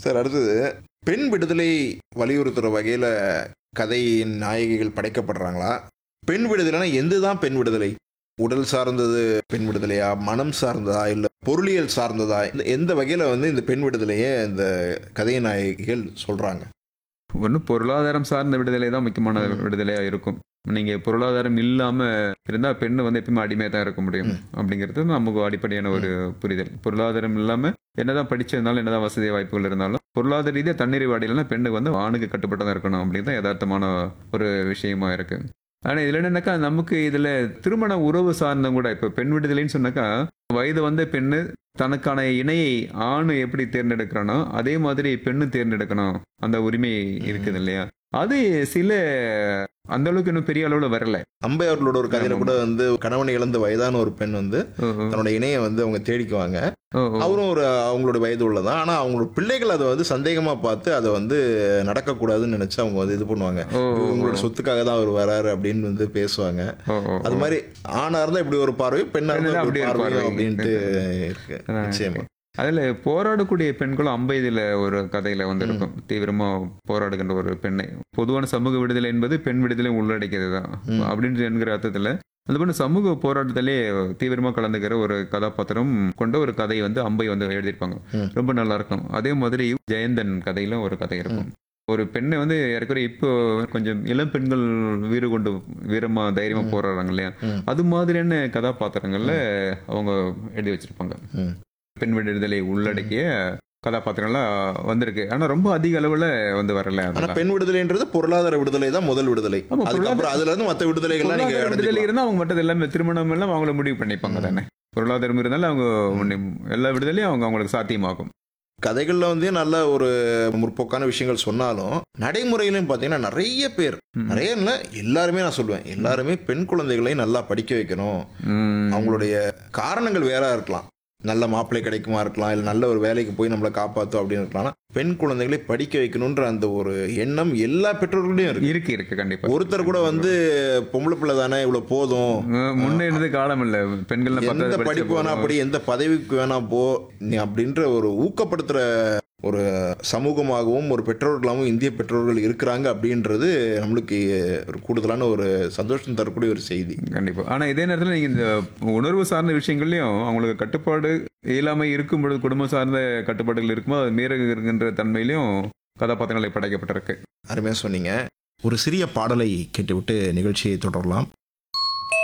Sir அடுத்தது பெண் விடுதலை வலியுறுத்துற வகையில கதையின் நாயகிகள் படைக்கப்படுறாங்களா பெண் விடுதலைனா எந்த தான் பெண் விடுதலை உடல் சார்ந்தது பெண் விடுதலையா மனம் சார்ந்ததா இல்ல பொருளியல் சார்ந்ததா இந்த எந்த வகையில வந்து இந்த பெண் விடுதலையை இந்த கதை நாயகிகள் சொல்றாங்க ஒன்று பொருளாதாரம் சார்ந்த விடுதலை தான் முக்கியமான ம். விடுதலையாக இருக்கும் நீங்கள் பொருளாதாரம் இல்லாமல் இருந்தால் பெண்ணு வந்து எப்பயுமே அடிமையாக தான் இருக்க முடியும் ம். அப்படிங்கிறது நமக்கு அடிப்படையான ஒரு புரிதல் பொருளாதாரம் இல்லாமல் என்னதான் படிச்சிருந்தாலும் என்னதான் வசதி வாய்ப்புகள் இருந்தாலும் பொருளாதார ரீதியாக தண்ணீர் வாடிலாம் பெண்ணுக்கு வந்து ஆணுக்கு கட்டுப்பட்டு தான் இருக்கணும் அப்படின்னு தான் யதார்த்தமான ஒரு விஷயமா இருக்கு ஆனால் இதில் என்னன்னாக்கா நமக்கு இதில் திருமண உறவு சார்ந்த கூட இப்போ பெண் விடுதலைன்னு சொன்னாக்கா வயது வந்த பெண்ணு தனக்கான இணையை ஆண் எப்படி தேர்ந்தெடுக்கிறானோ அதே மாதிரி பெண்ணு தேர்ந்தெடுக்கணும் அந்த உரிமை இருக்குது இல்லையா அது சில அந்த அளவுக்கு இன்னும் பெரிய அளவுல வரல அம்பை அவர்களோட ஒரு கதையில ஆமா. கூட வந்து கணவனை இழந்த வயதான ஒரு பெண் வந்து ஓ, ஓ, தன்னோட இணையை வந்து அவங்க தேடிக்குவாங்க ஓ, ஓ. அவரும் ஒரு அவங்களோட வயது உள்ளதான் ஆனா அவங்களோட பிள்ளைகள் அதை வந்து சந்தேகமா பார்த்து அதை வந்து நடக்கக்கூடாதுன்னு நினைச்சு அவங்க வந்து இது பண்ணுவாங்க ஓ, ஓ, உங்களோட சொத்துக்காக தான் அவர் வராரு அப்படின்னு வந்து பேசுவாங்க ஓ, ஓ, அது ஓ. மாதிரி ஆணா இருந்தா இப்படி ஒரு பார்வை பெண்ணா இருந்தா பெண்ணா அப்படி அப்படி ஒரு பார்வை பார்வை. அப்படின்ட்டு இருக்கு ஆ, நிச்சயமா அதுல போராடக்கூடிய பெண்களும் அம்பைதில ஒரு கதையில வந்து இருக்கும் தீவிரமா போராடுகின்ற ஒரு பெண்ணை பொதுவான சமூக விடுதலை என்பது பெண் விடுதலை உள்ளடக்கியது தான் ம். அப்படின்னு என்கிற அர்த்தத்துல அது பண்ண சமூக போராட்டத்திலே தீவிரமா கலந்துக்கிற ஒரு கதாபாத்திரம் கொண்ட ஒரு கதையை வந்து அம்பை வந்து எழுதியிருப்பாங்க ம். ரொம்ப நல்லா இருக்கும் அதே மாதிரி ஜெயந்தன் கதையில ஒரு கதை இருக்கும் ஒரு பெண்ணை வந்து ஏற்கனவே இப்போ கொஞ்சம் இளம் பெண்கள் வீறு கொண்டு வீரமா தைரியமா ம். போராடுறாங்க இல்லையா ம். அது மாதிரியான கதாபாத்திரங்கள்ல அவங்க எழுதி வச்சிருப்பாங்க ம். பெண் விடுதலை உள்ளடக்கிய கதாபாத்திரங்கள்லாம் வந்திருக்கு ஆனா ரொம்ப அதிக அளவுல வந்து வரல ஆனா அதெல்லாம். பெண் விடுதலைன்றது பொருளாதார விடுதலை தான் முதல் விடுதலை ஆமா, அதுக்கப்புறம் அதுல இருந்து மத்த விடுதலைகள்லாம் நீங்க பொருளாதார விடுதலை அடைஞ்சுக்கலாம். இருந்தா அவங்க மற்றது எல்லாமே திருமணம் எல்லாம் அவங்கள முடிவு பண்ணிப்பாங்க ம். தானே பொருளாதாரம் இருந்தாலும் அவங்க முன்னே- எல்லா விடுதலையும் அவங்க அவங்களுக்கு சாத்தியமாகும் கதைகள்ல வந்து நல்ல ஒரு முற்போக்கான விஷயங்கள் சொன்னாலும் நடைமுறையிலும் பாத்தீங்கன்னா நிறைய பேர் ம். நிறைய இல்ல எல்லாருமே நான் சொல்லுவேன் எல்லாருமே பெண் குழந்தைகளை நல்லா படிக்க வைக்கணும் ம். அவங்களுடைய காரணங்கள் வேற இருக்கலாம் நல்ல மாப்பிள்ளை கிடைக்குமா இருக்கலாம் இல்லை நல்ல ஒரு வேலைக்கு போய் நம்மளை காப்பாற்றும் அப்படின்னு இருக்கலாம் ஆனா, பெண் குழந்தைகளை படிக்க வைக்கணுன்ற அந்த ஒரு எண்ணம் எல்லா பெற்றோர்களையும் இருக்கு இருக்கு இருக்கு கண்டிப்பா ஒருத்தர் கூட வந்து பொம்பளை பிள்ளை தானே இவ்வளவு போதும் அஹ் முன்ன இருந்தது காலம் இல்ல பெண்கள் எந்த படிப்பு வேணா அப்படி எந்த பதவிக்கு வேணா போ நீ அப்படின்ற ஒரு ஊக்கப்படுத்துற ஒரு சமூகமாகவும் ஒரு பெற்றோர்களாகவும் இந்திய பெற்றோர்கள் இருக்கிறாங்க அப்படின்றது நம்மளுக்கு ஒரு கூடுதலான ஒரு சந்தோஷம் தரக்கூடிய ஒரு செய்தி கண்டிப்பா ஆனா இதே நேரத்துல நீங்க இந்த உணர்வு சார்ந்த விஷயங்கள்லயும் அவங்களுக்கு கட்டுப்பாடு இயலாமை இருக்கும் பொழுது குடும்பம் சார்ந்த கட்டுப்பாடுகள் இருக்கும்போது அது மீறுகின்ற தன்மையிலையும் கதாபாத்திரங்களை படைக்கப்பட்டிருக்கு அருமையாக சொன்னீங்க ஒரு சிறிய பாடலை கேட்டுவிட்டு நிகழ்ச்சியை தொடரலாம்